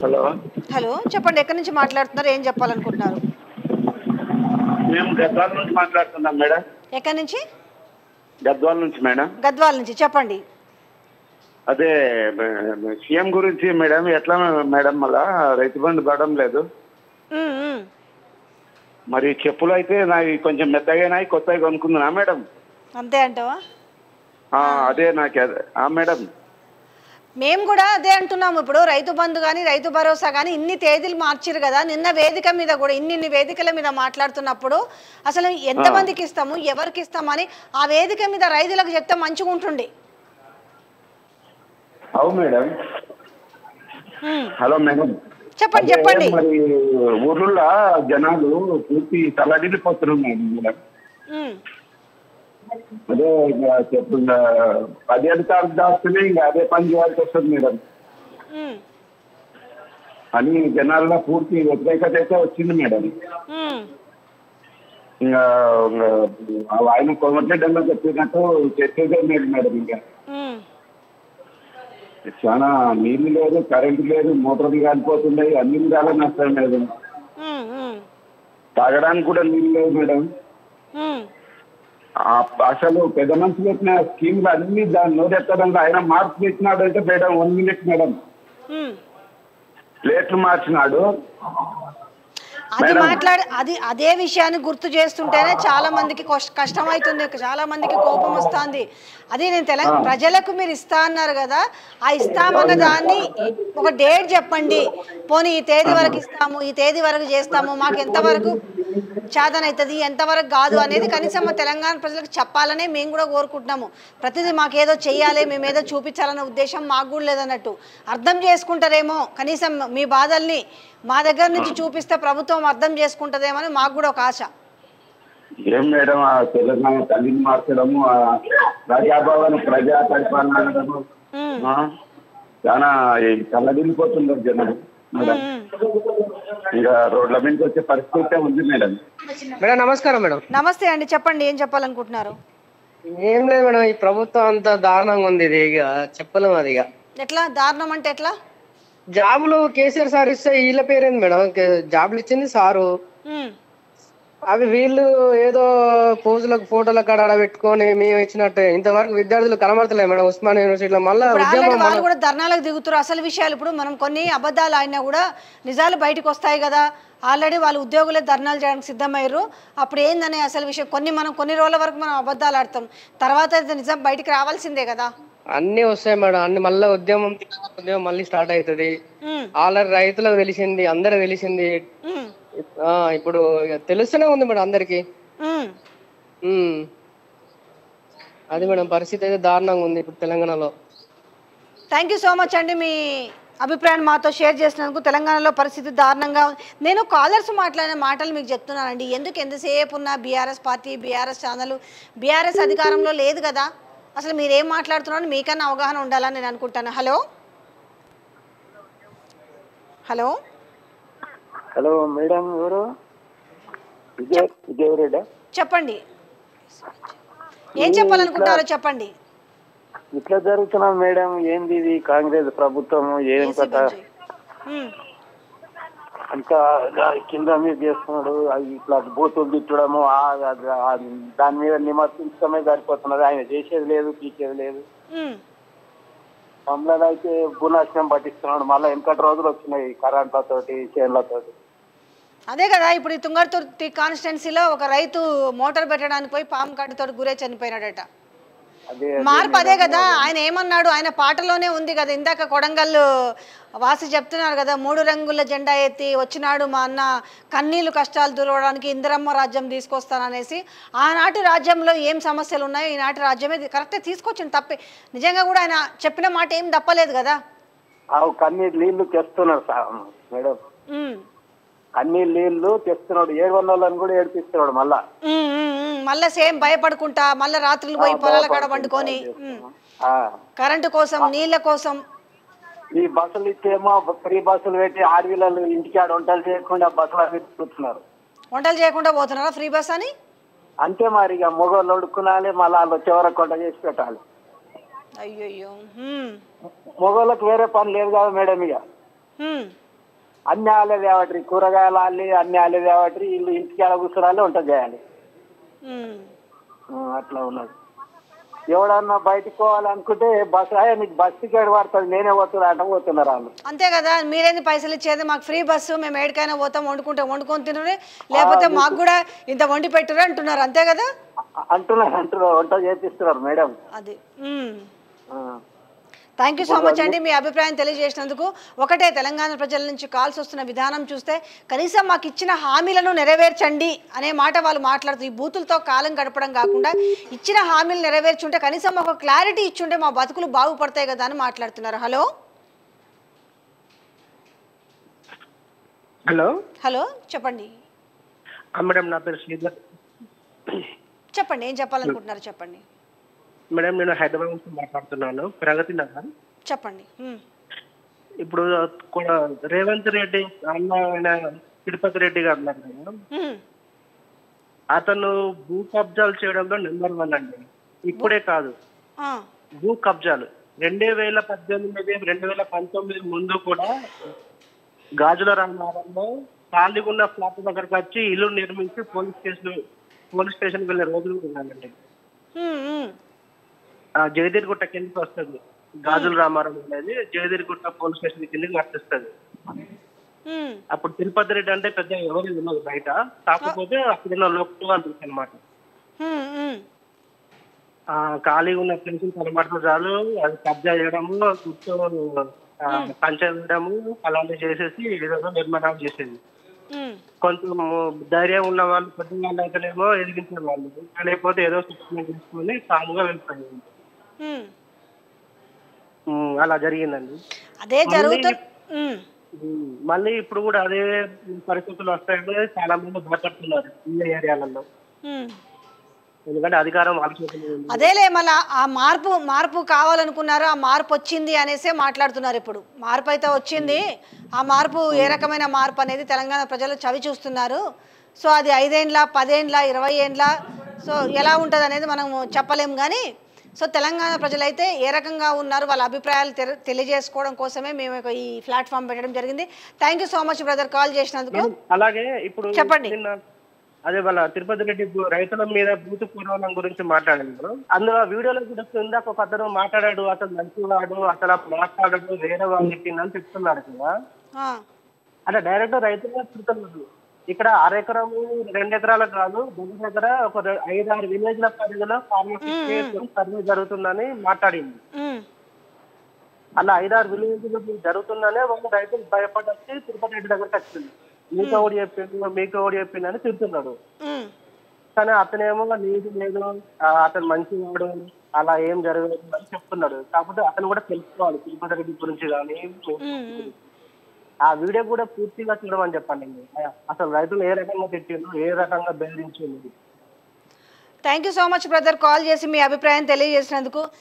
Hello hello చెప్పండి ఎక్కడి నుంచి మాట్లాడుతున్నారు ఏం చెప్పాలనుకుంటున్నారు మేము గద్వాల నుంచి మాట్లాడుతున్నాం మేడం ఎక్కడి నుంచి గద్వాల నుంచి మేడం గద్వాల నుంచి చెప్పండి అదే మ- సీఎం గురించి మేడం ఎట్లా మేడం మళ్ళా రైతు బంధు పడడం లేదు ఉమ్, ఉమ్. మరి చెప్పులు అయితే నావి కొంచెం మెత్తగానాయి కొత్తవి కొనుక్కున్నా మేడం అంతే అంటావా ఆ, అదే నాకు అదే- ఆ మేడం మేము కూడా అదే అంటున్నాము ఇప్పుడు రైతు బంధు కానీ రైతు భరోసా కానీ ఇన్ని తేదీలు మార్చిరు కదా నిన్న వేదిక మీద కూడా ఇన్ని ఇన్ని వేదికల మీద మాట్లాడుతున్నప్పుడు అసలు ఎంతమందికి ఇస్తాము ఎవరికి ఇస్తామని ఆ వేదిక మీద రైతులకు చెప్తే మంచిగా ఉంటుండే అవు మేడం ఉమ్. హలో మేడం చెప్పండి అదే చెప్పండి మరి ఊర్లలో జనాలు పూర్తి తలడిల్లిపోతున్నారు మేడం ఉమ్. అదే ఇక చెప్పు ఇంకా పదిహేను తారీఖు దాస్తేనే ఇంకా అదే పని చేయాల్సి వస్తుంది మేడం ఉమ్. అని జనాల్లో పూర్తి వ్యతిరేకత అయితే వచ్చింది మేడం ఉమ్. ఇంకా ఇంకా ఆయన కోమటిరెడ్డి చెప్పినట్టు చేసేదే లేదు మేడం ఇంకా ఉమ్. చాలా నీళ్లు లేదు కరెంటు లేదు మోటార్లు కాలిపోతున్నాయి అన్ని విధాలా నష్టం మేడం ఉమ్. ఉమ్. తాగడానికి కూడా నీళ్ళు లేవు మేడం ఉమ్. ఆ అసలు పెద్ద మనిషి పెట్టిన స్కీమ్లు అన్ని దాని నోరెత్తడంలో ఆయన మార్పు పెట్టినాడు అంటే madam one minute madam um. ప్లేట్లు మార్చినాడు అది మేడం. మాట్లాడి అది అదే విషయాన్ని గుర్తు చేస్తుంటేనే చాలా మందికి కష్ట- కష్టమవుతుంది చాలా మందికి కోపం వస్తుంది అది నేను తెలంగాణ ప్రజలకు మీరు ఇస్తా అన్నారు కదా ఆ ఇస్తామన్న దాన్ని ఒక డేట్ చెప్పండి పోనీ ఈ తేదీ వరకు ఇస్తాము ఈ తేదీ వరకు చేస్తాము మాకు ఎంతవరకు చేతనవుతుంది ఎంతవరకు కాదు అనేది కనీసం మా తెలంగాణ ప్రజలకు చెప్పాలనే మేము కూడా కోరుకుంటున్నాము ప్రతిదీ మాకు ఏదో చెయ్యాలి మేము ఏదో చూపించాలనే ఉద్దేశం మాకు కూడా లేదన్నట్టు అర్థం చేసుకుంటారేమో కనీసం మీ బాధల్ని మా దగ్గర నుంచి చూపిస్తే ప్రభుత్వం అర్థం చేసుకుంటుందేమని మాకు కూడా ఒక ఆశ ఏం మేడం ఆ తెలంగాణ తల్లిని మార్చడము ఆ ప్రజాభవన్ ప్రజా పరిపాలన అనడము ఉమ్, ఆ, చాలా తల్లడిల్లిపోతున్నారు జనం మేడం ఉమ్. ఇక రోడ్ల మీదకి వచ్చే పరిస్థితి ఉంది మేడం మేడం నమస్కారం మేడం నమస్తే అండి చెప్పండి ఏం చెప్పాలనుకుంటున్నారు ఏం లేదు మేడం ఈ ప్రభుత్వం అంత దారుణంగా ఉంది ఇది ఇక చెప్పలేము అది ఇక ఎట్లా దారుణం అంటే ఎట్లా జాబులు కేసీఆర్ సార్ ఇస్తే వీళ్ళ పేరేంది మేడం కే- జాబులు ఇచ్చింది సారు ఉమ్, అవి వీళ్ళు ఏదో పోజులకు ఫోటోలకు కాడ ఆడ పెట్టుకొని మేము ఇచ్చినట్టు ఇంతవరకు విద్యార్థులు కనబడతలేదు మేడం ఉస్మాన్ యూనివర్సిటీలో మళ్ళీ ఇప్పుడు ఆల్రెడీ ఉద్యమం వాళ్ళు కూడా ధర్నాలకు దిగుతారు అసలు విషయాలు ఇప్పుడు మనం కొన్ని అబద్ధాలు అయినా కూడా నిజాలు బయటకు వస్తాయి కదా ఆల్రెడీ వాళ్ళు ఉద్యోగులే ధర్నాలు చేయడానికి సిద్ధమయ్యారు అప్పుడు ఏందనే అసలు విషయం కొన్ని మనం కొన్ని రోజుల వరకు మనం అబద్ధాలు ఆడతాం తర్వాత అది నిజం బయటికి రావాల్సిందే కదా అన్ని వస్తాయి మేడం అన్ని మళ్ళీ ఉద్యమం ఉద్యమం మళ్ళీ స్టార్ట్ అవుతుంది ఉమ్, ఆల్రెడీ రైతులకు తెలిసింది అందరికి తెలిసింది ఉమ్, ఆ, ఇప్పుడు ఇక తెలుస్తూనే ఉంది మేడం అందరికి ఉమ్. ఉమ్. అది మేడం పరిస్థితి అయితే దారుణంగా ఉంది ఇప్పుడు తెలంగాణలో థ్యాంక్ యూ సో మచ్ అండి మీ అభిప్రాయాన్ని మాతో షేర్ చేసినందుకు తెలంగాణలో పరిస్థితి దారుణంగా ఉంది నేను కాలర్స్ మాట్లాడిన మాటలు మీకు చెప్తున్నానండి ఎందుకు ఎంతసేపు ఉన్న బీఆర్ఎస్ పార్టీ బీఆర్ఎస్ ఛానల్ బీఆర్ఎస్ అధికారంలో లేదు కదా అసలు మీరు ఏం మాట్లాడుతున్నారో మీకన్నా అవగాహన ఉండాలని నేను అనుకుంటాను హలో హలో హలో మేడం ఎవరు విజయ్ విజయరెడ్డి చెప్పండి ఏం చెప్పాలనుకుంటారో చెప్పండి ఇట్లా జరుగుతున్నాం మేడం ఏంది ఇది కాంగ్రెస్ ప్రభుత్వం ఏం ఏసీ కథ బంద్ చేయి. ఉమ్, అంతా దా- కింద మీద చేస్తున్నాడు అది ఇట్లా బూతులు తిట్టడము ఆ- ఆ- ఆ దాని మీద నిమర్శించడమే సరిపోతున్నది ఆయన చేసేది లేదు పీకేది లేదు ఉమ్, మమ్మల్ని అయితే భూనాశనం పట్టిస్తున్నాడు మళ్ళీ వెనకటి రోజులు వచ్చినాయి కరెంట్లతోటి చేన్లతోటి అదే కదా ఇప్పుడు ఈ తుంగర్తుర్తి కాన్స్టిట్యున్సీలో ఒక రైతు మోటార్ పెట్టడానికి పోయి పాము కాటుతో గురే చనిపోయినాడట అదే మార్పు అదే కదా ఆయన ఏమన్నాడు ఆయన పాటలోనే ఉంది కదా ఇందాక కొడంగల్ వాసి చెప్తున్నారు కదా మూడు రంగుల జెండా ఎత్తి వచ్చినాడు మా అన్న కన్నీళ్లు కష్టాలు దూరవడానికి ఇందిరమ్మ రాజ్యం తీసుకొస్తాననేసి ఆనాటి రాజ్యంలో ఏం సమస్యలు ఉన్నాయో ఈనాటి రాజ్యమే కరెక్టే తీసుకొచ్చింది తప్పే నిజంగా కూడా ఆయన చెప్పిన మాట ఏం తప్పలేదు కదా ఆ కన్నీరు నీళ్లు తెస్తున్నాడు సార్ మేడం ఉమ్. కన్నీరు నీళ్లు తెస్తున్నాడు ఏడు వందలని కూడా ఏడిపిస్తున్నాడు మళ్ళా ఉమ్, ఉమ్, ఉమ్. మళ్ళా సేమ్ భయపడుకుంటా మళ్ళా రాత్రులు పోయి పొలాల కాడ వండుకొని ఉమ్. ఆ. కరెంటు కోసం నీళ్ళ కోసం ఈ బస్సులు ఇచ్చేమో ఫ్రీ బస్సులు పెట్టి ఆడవిళ్ళు ఇంటికి ఆడ వంటలు చేయకుండా బస్సులు అవి కూర్చున్నారు వంటలు చేయకుండా పోతున్నారా ఫ్రీ బస్ అని అంతే మరి ఇక మొగోళ్ళు వండుకునాలి మళ్ళీ వాళ్ళు వచ్చే వరకు వంట చేసి పెట్టాలి అయ్యయ్యో హ్మ్. మొగోళ్ళకి వేరే పని లేదు కదా మేడం ఇక హ్మ్. అన్ని వాళ్ళే తేవట్రి కూరగాయలు వాళ్ళే అన్ని వాళ్ళే తేవట్రి వీళ్ళు ఇంటికి ఎలా కూర్చోరాలి వంట చేయాలి ఉమ్. ఆ, అట్లా ఉన్నది ఎవడన్నా బయటకు పోవాలనుకుంటే బస్ అయ్యా నీకు బస్ టికెట్ పడుతుంది నేనే పోతున్నా అంటే పోతున్నారు వాళ్ళు అంతే కదా మీరేంది పైసలు ఇచ్చేది మాకు ఫ్రీ బస్సు మేము ఎక్కడికైనా పోతాం వండుకుంటే వండుకొని తినరు లేకపోతే మాకు కూడా ఇంత వండి పెట్టురు అంటున్నారు అంతే కదా అ- అంటున్నారు అంటున్నారు వంట చేపిస్తున్నారు మేడం అది ఆ. థ్యాంక్ యూ సో మచ్ అండి మీ అభిప్రాయం తెలియజేసినందుకు ఒకటే తెలంగాణ ప్రజల నుంచి కాల్స్ వస్తున్న విధానం చూస్తే కనీసం మాకు ఇచ్చిన హామీలను నెరవేర్చండి అనే మాట వాళ్ళు మాట్లాడుతూ ఈ బూతులతో కాలం గడపడం కాకుండా ఇచ్చిన హామీలు నెరవేర్చుంటే కనీసం ఒక క్లారిటీ ఇచ్చుంటే మా బతుకులు బాగుపడతాయి కదా అని మాట్లాడుతున్నారు హలో హలో హలో చెప్పండి ఆ, మేడం నా పేరు శ్రీధర్ చెప్పండి ఏం చెప్పాలనుకుంటున్నారు చెప్పండి మేడం నేను హైదరాబాద్ నుంచి మాట్లాడుతున్నాను ప్రగతి నగర్ చెప్పండి ఉమ్. ఇప్పుడు కూడా రేవంత్ రెడ్డి అన్న ఆయన తిరుపతి రెడ్డి గారు ఉన్నారు కదా ఉమ్. అతను భూ కబ్జాలు చేయడంలో నెంబర్ వన్ అండి ఇప్పుడే కాదు ఆ. భూ కబ్జాలు రెండు వేల పద్దెనిమిది రెండు వేల పంతొమ్మిది ముందు కూడా గాజుల రామారంలో ఖాళీగా ఉన్న ఫ్లాట్ దగ్గరకు వచ్చి ఇల్లు నిర్మించి పోలీస్ స్టేషన్ పోలీస్ స్టేషన్ వెళ్ళే రోజులు కూడా ఉన్నాయండి ఉమ్, ఉమ్. ఆ జగదీర్గుట్ట కిందకి వస్తుంది గాజుల రామారం అనేది జగదీర్గుట్ట పోలీస్ స్టేషన్ కిందకి వర్తిస్తుంది ఉమ్. అప్పుడు తిరుపతి రెడ్డి అంటే పెద్ద ఎవరు ఉన్నది బయట కాకపోతే అక్కడున్న లోకల్ తెలుసు అనమాట ఉమ్, ఉమ్. ఆ ఖాళీగా ఉన్న ప్లేస్ కనబడితే చాలు అది కబ్జా చేయడము చుట్టూ ఆ, కంచె వేయడము అలాంటివి చేసేసి ఏదో నిర్మాణాలు చేసేది ఉమ్. కొంచెం ధైర్యం ఉన్న వాళ్ళు పెద్ద వాళ్ళు అయితేనేమో ఎదిగించే వాళ్ళు లేకపోతే ఏదో శిక్షణ తీసుకొని సాముగా వెళ్ళిపోయింది ఉమ్. ఉమ్, అలా జరిగిందండి అదే జరుగుతు ఉమ్. ఉమ్, మళ్ళీ ఇప్పుడు కూడా అదే పరిస్థితులు వస్తాయని చాలా మంది భయపడుతున్నారు ఈ ఏరియాలలో ఉమ్. ఎందుకంటే అధికారం వాళ్ళ చేతిలో ఉంది అదేలే మళ్ళీ ఆ మార్పు మార్పు కావాలనుకున్నారు ఆ మార్పు వచ్చింది అనేసే మాట్లాడుతున్నారు ఇప్పుడు మార్పు అయితే వచ్చింది ఆ మార్పు ఏ రకమైన మార్పు అనేది తెలంగాణ ప్రజలు చవి చూస్తున్నారు సో అది ఐదేండ్ల పదేండ్ల ఇరవై ఏండ్ల సో ఎలా ఉంటుంది అనేది మనం చెప్పలేం కానీ సో తెలంగాణ ప్రజలైతే ఏ రకంగా ఉన్నారు వాళ్ళ అభిప్రాయాలు తెర- తెలియజేసుకోవడం కోసమే మేము ఒక ఈ ప్లాట్ఫామ్ పెట్టడం జరిగింది thank you so much brother call చేసినందుకు అలాగే ఇప్పుడు చెప్పండి. నిన్న అదే వాళ్ళ తిరుపతి రెడ్డి గు- రైతుల మీద భూత పూర్వం గురించి మాట్లాడారు అందులో ఆ వీడియోలో కూడా ఇందాక ఒక అతను మాట్లాడాడు అతను మంచివాడు అసలు మాట్లాడడు వేరే వాళ్ళు చెప్పిందని చెప్తున్నాడు కదా ఆ, అంటే డైరెక్ట్ రైతులే తిడుతున్నారు ఇక్కడ అర ఎకరము రెండు ఎకరాలకు కాదు దగ్గర దగ్గర ఒక రె- ఐదు ఆరు విలేజ్ల పరిధిలో ఫార్మసీ సర్వే జరుగుతుందని మాట్లాడింది ఉమ్, అలా ఐదారు విలేజ్లు జరుగుతుందనే వాళ్ళు రైతులు భయపడొచ్చి తిరుపతి రెడ్డి దగ్గరికి వచ్చింది మీకు ఒకటి చెప్పిండు మీకు ఒకటి చెప్పిండు అని తిడుతున్నాడు ఉమ్, కానీ అతనేమో నీది లేదు ఆ, అతను మంచివాడు అలా ఏం జరగలేదు అని చెప్తున్నాడు కాకపోతే అతను కూడా తెలుసుకోవాలి తిరుపతి రెడ్డి గురించి కానీ ఉమ్. ఆ వీడియో కూడా పూర్తిగా చూడమని చెప్పండి అసలు రైతులు ఏ రకంగా తిట్టిండు ఏ రకంగా బెదిరించిండు thank you so much brother call చేసి మీ అభిప్రాయం తెలియజేసినందుకు